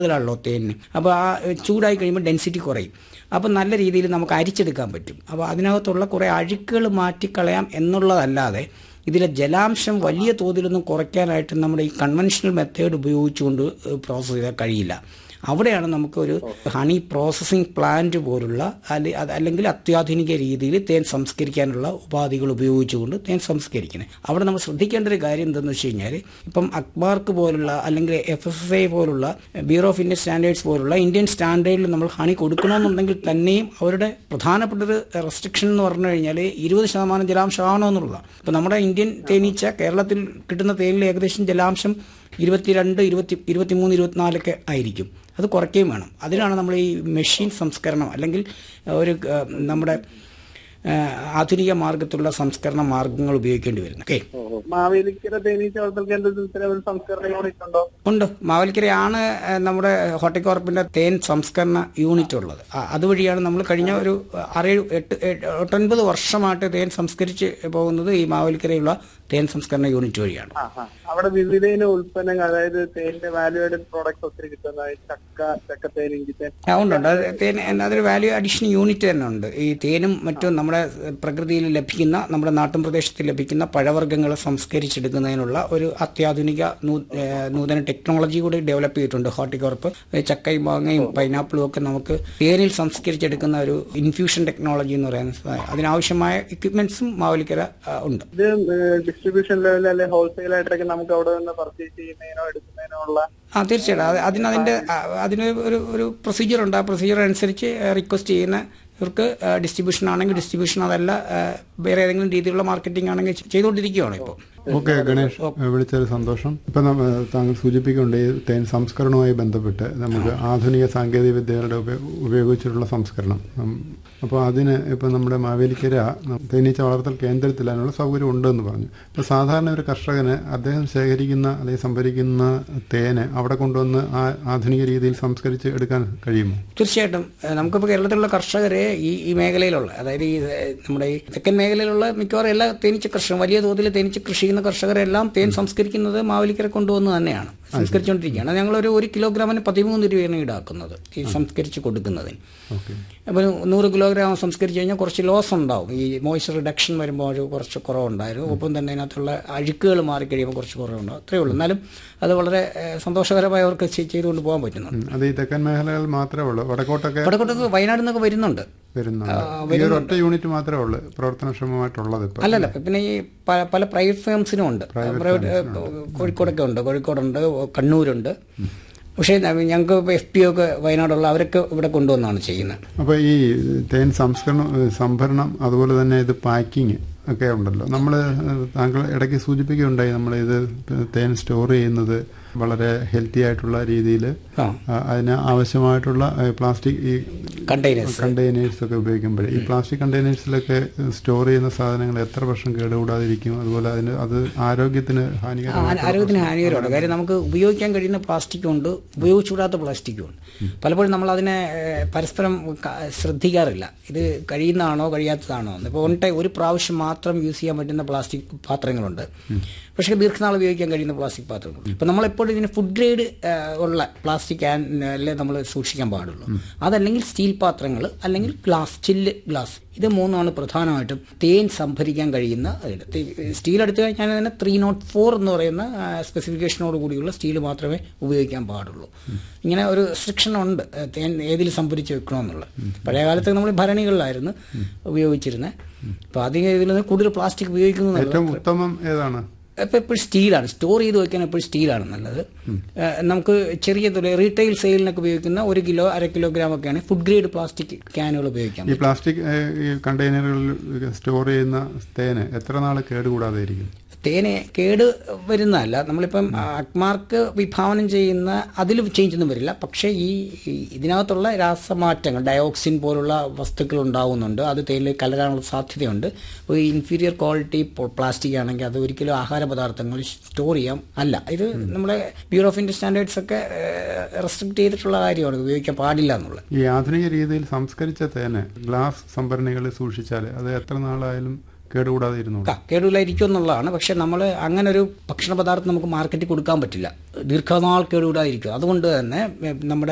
കൂടുതലാണല്ലോ തേനിന് അപ്പോൾ ആ ചൂടായി കഴിയുമ്പോൾ ഡെൻസിറ്റി കുറയും അപ്പോൾ നല്ല രീതിയിൽ നമുക്ക് അരിച്ചെടുക്കാൻ പറ്റും അപ്പോൾ അതിനകത്തുള്ള കുറേ അഴുക്കുകൾ മാറ്റിക്കളയാം എന്നുള്ളതല്ലാതെ ഇതിലെ ജലാംശം വലിയ തോതിലൊന്നും കുറയ്ക്കാനായിട്ട് നമ്മുടെ ഈ കൺവെൻഷണൽ മെത്തേഡ് ഉപയോഗിച്ചുകൊണ്ട് പ്രോസസ്സ് ചെയ്താൽ കഴിയില്ല അവിടെയാണ് നമുക്കൊരു ഹണി പ്രോസസ്സിംഗ് പ്ലാന്റ് പോലുള്ള അല്ലെ- അത് അല്ലെങ്കിൽ അത്യാധുനിക രീതിയിൽ തേൻ സംസ്കരിക്കാനുള്ള ഉപാധികൾ ഉപയോഗിച്ചുകൊണ്ട് തേൻ സംസ്കരിക്കുന്നത് അവിടെ നമ്മൾ ശ്രദ്ധിക്കേണ്ട ഒരു കാര്യം എന്തെന്ന് വെച്ച് കഴിഞ്ഞാൽ ഇപ്പം അക്ബാർക്ക് പോലുള്ള അല്ലെങ്കിൽ എഫ് എസ് എസ് ഐ പോലുള്ള ബ്യൂറോ ഓഫ് ഇന്ത്യൻ സ്റ്റാൻഡേർഡ്സ് പോലുള്ള ഇന്ത്യൻ സ്റ്റാൻഡേർഡിൽ നമ്മൾ ഹണി കൊടുക്കണമെന്നുണ്ടെങ്കിൽ തന്നെയും അവരുടെ പ്രധാനപ്പെട്ട ഒരു റെസ്ട്രിക്ഷൻ എന്ന് പറഞ്ഞു കഴിഞ്ഞാൽ ഇരുപത് ശതമാനം ജലാംശം ആണോ എന്നുള്ളതാണ് ഇപ്പം നമ്മുടെ ഇന്ത്യൻ തേനീച്ച കേരളത്തിൽ കിട്ടുന്ന തേനിൽ ഏകദേശം ജലാംശം ഇരുപത്തിരണ്ട് ഇരുപത്തി ഇരുപത്തിമൂന്ന് ഇരുപത്തിനാലൊക്കെ ആയിരിക്കും അത് കുറയ്ക്കുകയും വേണം അതിനാണ് നമ്മൾ ഈ മെഷീൻ സംസ്കരണം അല്ലെങ്കിൽ ഒരു ആ, നമ്മുടെ ആ, ആധുനിക മാർഗത്തിലുള്ള സംസ്കരണ മാർഗങ്ങൾ ഉപയോഗിക്കേണ്ടി വരുന്നത് ഓക്കെ ഓഹോ. മാവേലിക്കര തേനീച്ച വളർത്തൽ കേന്ദ്രത്തിൽ ഇത്തരം ഒരു സംസ്കരണ യൂണിറ്റ് ഉണ്ടോ ഉണ്ട് മാവലിക്കരയാണ് ആ, നമ്മുടെ ഹോർട്ടിക്കോർപ്പിന്റെ തേൻ സംസ്കരണ യൂണിറ്റ് ഉള്ളത് ആ, അതുവഴിയാണ് നമ്മൾ കഴിഞ്ഞ ഒരു ആറേഴ് എട്ട് എട്ട് എട്ടൊൻപത് വർഷമായിട്ട് തേൻ സംസ്കരിച്ച് പോകുന്നത് ഈ മാവലിക്കരയുള്ള തേൻ സംസ്കരണ യൂണിറ്റ് വഴിയാണ് ആ ആ അവിടെ വിവിധ ഇനം ഉൽപ്പന്നങ്ങൾ അതായത് തേനിന്റെ വാല്യൂ ആഡഡ് പ്രോഡക്ട്സ് ഒത്തിരി കിട്ടുന്ന ഈ ചക്ക ചക്കത്തേൻ ഇഞ്ചിത്തേൻ ആ, ഉണ്ട് ഉണ്ട് അത് തേൻ അതൊരു വാല്യൂ അഡീഷൻ യൂണിറ്റ് തന്നെ ഉണ്ട് ഈ തേനും മറ്റും നമ്മുടെ പ്രകൃതിയിൽ ലഭിക്കുന്ന നമ്മുടെ നാട്ടിൻ പ്രദേശത്ത് ലഭിക്കുന്ന പഴവർഗ്ഗങ്ങൾ സംസ്കരിച്ചെടുക്കുന്നതിനുള്ള ഒരു അത്യാധുനിക നൂ- ഏ, നൂതന ടെക്നോളജി കൂടി ഡെവലപ്പ് ചെയ്തിട്ടുണ്ട് ഹോർട്ടിക്കോർപ്പ് ഈ ചക്കയും മാങ്ങയും പൈനാപ്പിളും ഒക്കെ നമുക്ക് തേനിൽ സംസ്കരിച്ചെടുക്കുന്ന ഒരു ഇൻഫ്യൂഷൻ ടെക്നോളജി എന്ന് പറയുന്ന സാധനം. അതിനാവശ്യമായ എക്യുപ്മെന്റ്സും മാവലിക്കര ആ, ഉണ്ട് ഇത് ഡിസ്ട്രിബ്യൂഷൻ ലെവലിൽ അല്ലെ ഹോൾസെയിൽ ആയിട്ടൊക്കെ നമുക്ക് അവിടെ നിന്ന് പർച്ചേസ് ചെയ്യുന്നതിനോ എടുക്കുന്നതിനോ ഉള്ള ആ തീർച്ചയായിട്ടും അത് അതിന് അതിൻ്റെ ആ, അതിന് ഒരു ഒരു പ്രൊസീജിയർ ഉണ്ട് ആ പ്രൊസീജിയർ അനുസരിച്ച് റിക്വസ്റ്റ് ചെയ്യുന്ന ഇവർക്ക് ഡിസ്ട്രിബ്യൂഷൻ ആണെങ്കിൽ ഡിസ്ട്രിബ്യൂഷൻ അതല്ല ആ, വേറെ ഏതെങ്കിലും രീതിയിലുള്ള മാർക്കറ്റിംഗ് ആണെങ്കിൽ ചെയ്തുകൊണ്ടിരിക്കുകയാണ് ഇപ്പോൾ ഓക്കെ ഗണേഷ് വിളിച്ചൊരു സന്തോഷം ഇപ്പം നമ്മ താങ്കൾ സൂചിപ്പിക്കുന്നുണ്ട് ഈ തേൻ സംസ്കരണവുമായി ബന്ധപ്പെട്ട് നമുക്ക് ആധുനിക സാങ്കേതിക വിദ്യകളുടെ ഉപ- ഉപയോഗിച്ചിട്ടുള്ള സംസ്കരണം അപ്പോൾ അതിന് ഇപ്പം നമ്മുടെ മാവേലിക്കര തേനീച്ച വളർത്തൽ കേന്ദ്രത്തിൽ അതിനുള്ള സൗകര്യം ഉണ്ടെന്ന് പറഞ്ഞു ഇപ്പോൾ സാധാരണ ഒരു കർഷകന് അദ്ദേഹം ശേഖരിക്കുന്ന അല്ലെങ്കിൽ സംഭരിക്കുന്ന തേന് അവിടെ കൊണ്ടുവന്ന് ആ ആധുനിക രീതിയിൽ സംസ്കരിച്ച് എടുക്കാൻ കഴിയുമോ തീർച്ചയായിട്ടും ഏഹ് നമുക്കിപ്പോൾ കേരളത്തിലുള്ള കർഷകരെ ഈ ഈ മേഖലയിലുള്ള അതായത് ഈ ഏഹ് നമ്മുടെ ഈ തെക്കൻ മേഖലയിലുള്ള മിക്കവാറും എല്ലാ തേനീച്ച കർഷകരും വലിയ തോതിൽ തേനീച്ച കൃഷി ചെയ്യുന്ന കർഷകരെല്ലാം തേൻ സംസ്കരിക്കുന്നത് മാവേലിക്കര കൊണ്ടുവന്ന് തന്നെയാണ് സംസ്കരിച്ചുകൊണ്ടിരിക്കുകയാണ് ഞങ്ങളൊരു ഒരു കിലോഗ്രാമിന് പതിമൂന്ന് രൂപയാണ് ഈടാക്കുന്നത് ഈ സംസ്കരിച്ച് കൊടുക്കുന്നതിന് ഓക്കെ അപ്പോൾ നൂറ് കിലോഗ്രാം സംസ്കരിച്ച് കഴിഞ്ഞാൽ കുറച്ച് ലോസ് ഉണ്ടാവും ഈ മോയ്സ്ചർ റിഡക്ഷൻ വരുമ്പോൾ ഒരു കുറച്ച് കുറവുണ്ടായിരുന്നു ഒപ്പം തന്നെ അതിനകത്തുള്ള അഴുക്കുകൾ മാറിക്കഴിയുമ്പോൾ കുറച്ച് കുറവുണ്ടാവും അത്രയേ ഉള്ളൂ എന്നാലും അത് വളരെ ഏഹ്, സന്തോഷകരമായി അവർക്ക് ചെയ്- ചെയ്തുകൊണ്ട് പോകാൻ പറ്റുന്നുണ്ട് അത് ഈ തെക്കൻ മേഖലകൾ മാത്രമേ ഉള്ളൂ വടക്കോട്ടൊക്കെ വടക്കോട്ടൊക്കെ വയനാട്ടിൽ നിന്നൊക്കെ വരുന്നുണ്ട് വരുന്നുണ്ട് ഈ ഒരു ഒറ്റ യൂണിറ്റ് മാത്രമേ ഉള്ളൂ പ്രവർത്തനക്ഷമമായിട്ടുള്ളത് ഇപ്പം അല്ലല്ല പിന്നെ ഈ പ- പല പ്രൈവറ്റ് ഫേംസിനും ഉണ്ട് പ്രൈവറ്റ് കോഴിക്കോടൊക്കെ ഉണ്ട് കോഴിക്കോടുണ്ട് കണ്ണൂരുണ്ട് പക്ഷേ ഞങ്ങൾക്ക് ഇപ്പോൾ എഫ് പി ഒക്കെ വയനാടുള്ള അവരൊക്കെ ഇവിടെ കൊണ്ടുവന്നാണ് ചെയ്യുന്നത് അപ്പോൾ ഈ തേൻ സംസ്കരണം ഏഹ് സംഭരണം അതുപോലെ തന്നെ ഇത് പാക്കിങ് ഒക്കെ ഉണ്ടല്ലോ നമ്മൾ താങ്കൾ ഇടയ്ക്ക് സൂചിപ്പിക്കുകയുണ്ടായി നമ്മൾ ഇത് തേൻ സ്റ്റോർ ചെയ്യുന്നത് വളരെ ഹെൽത്തി ആയിട്ടുള്ള രീതിയിൽ ആ അതിന് ആവശ്യമായിട്ടുള്ള ഏഹ് പ്ലാസ്റ്റിക് ഈ കണ്ടെയ്നേഴ്സ് കണ്ടെയ്നേഴ്സ് ഒക്കെ ഉപയോഗിക്കുമ്പോൾ ഈ പ്ലാസ്റ്റിക് കണ്ടെയ്നേഴ്സിലൊക്കെ സ്റ്റോർ ചെയ്യുന്ന സാധനങ്ങൾ എത്ര വർഷം കേടുകൂടാതിരിക്കും അതുപോലെ അതിന് അത് ആരോഗ്യത്തിന് ഹാനികരമാണ് ആരോഗ്യത്തിന് ഹാനികരമാണ് കാര്യം നമുക്ക് ഉപയോഗിക്കാൻ കഴിയുന്ന പ്ലാസ്റ്റിക്കും ഉണ്ട് ഉപയോഗിച്ചുകൂടാത്ത പ്ലാസ്റ്റിക്കും ഉണ്ട് പലപ്പോഴും നമ്മൾ അതിനെ ഏഹ്, പരസ്പരം ക- ശ്രദ്ധിക്കാറില്ല ഇത് കഴിയുന്നതാണോ കഴിയാത്തതാണോ എന്ന് ഇപ്പോൾ വൺ ടൈം ഒരു പ്രാവശ്യം മാത്രം യൂസ് ചെയ്യാൻ പറ്റുന്ന പ്ലാസ്റ്റിക് പാത്രങ്ങളുണ്ട് പക്ഷേ ദീർഘനാൾ ഉപയോഗിക്കാൻ കഴിയുന്ന പ്ലാസ്റ്റിക് പാത്രങ്ങളുണ്ട് ഇപ്പം നമ്മളെപ്പോഴും ഇതിന് ഫുഡ് ഗ്രേഡ് ഉള്ള പ്ലാസ്റ്റിക് അല്ലേ നമ്മൾ സൂക്ഷിക്കാൻ പാടുള്ളൂ അതല്ലെങ്കിൽ സ്റ്റീൽ പാത്രങ്ങൾ അല്ലെങ്കിൽ ഗ്ലാസ് ചില്ല് ഗ്ലാസ് ഇത് മൂന്നാണ് പ്രധാനമായിട്ടും തേൻ സംഭരിക്കാൻ കഴിയുന്ന ഇത്. തെ- സ്റ്റീൽ എടുത്തു കഴിഞ്ഞാൽ തന്നെ ത്രീ നോട്ട് ഫോർ എന്ന് പറയുന്ന ആ, സ്പെസിഫിക്കേഷനോട് കൂടിയുള്ള സ്റ്റീൽ മാത്രമേ ഉപയോഗിക്കാൻ പാടുള്ളൂ ഇങ്ങനെ ഒരു റെസ്ട്രിക്ഷൻ ഉണ്ട് ഏ, തേൻ ഏതിൽ സംഭരിച്ച് വെക്കണമെന്നുള്ള പഴയ കാലത്ത് നമ്മൾ ഭരണികളിലായിരുന്നു ഉപയോഗിച്ചിരുന്നത് അപ്പോൾ അധികം ഇതിൽ നിന്ന് കൂടുതൽ പ്ലാസ്റ്റിക് ഉപയോഗിക്കുന്നത് ഏറ്റവും ഉത്തമം ഏതാണ് ഇപ്പം എപ്പോഴും സ്റ്റീലാണ് സ്റ്റോർ ചെയ്ത് വെക്കാൻ എപ്പോഴും സ്റ്റീലാണ് നല്ലത് ഏഹ് നമുക്ക് ചെറിയ തുക റീറ്റെയിൽ സെയിലിനൊക്കെ ഉപയോഗിക്കുന്ന ഒരു കിലോ അര കിലോഗ്രാം ഒക്കെയാണ് ഫുഡ് ഗ്രേഡ് പ്ലാസ്റ്റിക് ക്യാനുകൾ ഉപയോഗിക്കാം ഈ പ്ലാസ്റ്റിക് ഏഹ്, ഈ കണ്ടെയ്നറുകളിൽ സ്റ്റോർ ചെയ്യുന്ന തേന് എത്ര നാൾ കേടുകൂടാതെ ഇരിക്കും തേനെ കേട് വരുന്നതല്ല നമ്മളിപ്പം അക്മാർക്ക് വിഭാവനം ചെയ്യുന്ന അതിൽ ചേഞ്ച് ഒന്നും വരില്ല പക്ഷേ ഈ ഈ ഇതിനകത്തുള്ള രാസമാറ്റങ്ങൾ ഡയോക്സിൻ പോലുള്ള വസ്തുക്കൾ ഉണ്ടാവുന്നുണ്ട് അത് തേനിൽ കലരാനുള്ള സാധ്യതയുണ്ട് ഒരു ഇൻഫീരിയർ ക്വാളിറ്റി പ്ലാസ്റ്റിക് ആണെങ്കിൽ അത് ഒരിക്കലും ആഹാര പദാർത്ഥങ്ങൾ സ്റ്റോർ ചെയ്യാം അല്ല ഇത് നമ്മുടെ ബ്യൂറോ ഓഫ് ഇന്ത്യൻ സ്റ്റാൻഡേർഡ്സ് ഒക്കെ റെസ്ട്രിക്ട് ചെയ്തിട്ടുള്ള കാര്യമാണ് ഇത് ഉപയോഗിക്കാൻ പാടില്ല എന്നുള്ളത് ഈ ആധുനിക രീതിയിൽ സംസ്കരിച്ച തേന് ഗ്ലാസ് സംഭരണികളിൽ സൂക്ഷിച്ചാൽ അത് എത്ര നാളായാലും കേടുകൂടാതെ ഇരുന്നു ക- കേടുകൂടാതിരിക്കും എന്നുള്ളതാണ് പക്ഷെ നമ്മൾ അങ്ങനെ ഒരു ഭക്ഷണ പദാർത്ഥം നമുക്ക് മാർക്കറ്റിൽ കൊടുക്കാൻ പറ്റില്ല ദീർഘനാൾ കേടുകൂടാതിരിക്കും അതുകൊണ്ട് തന്നെ എ, നമ്മുടെ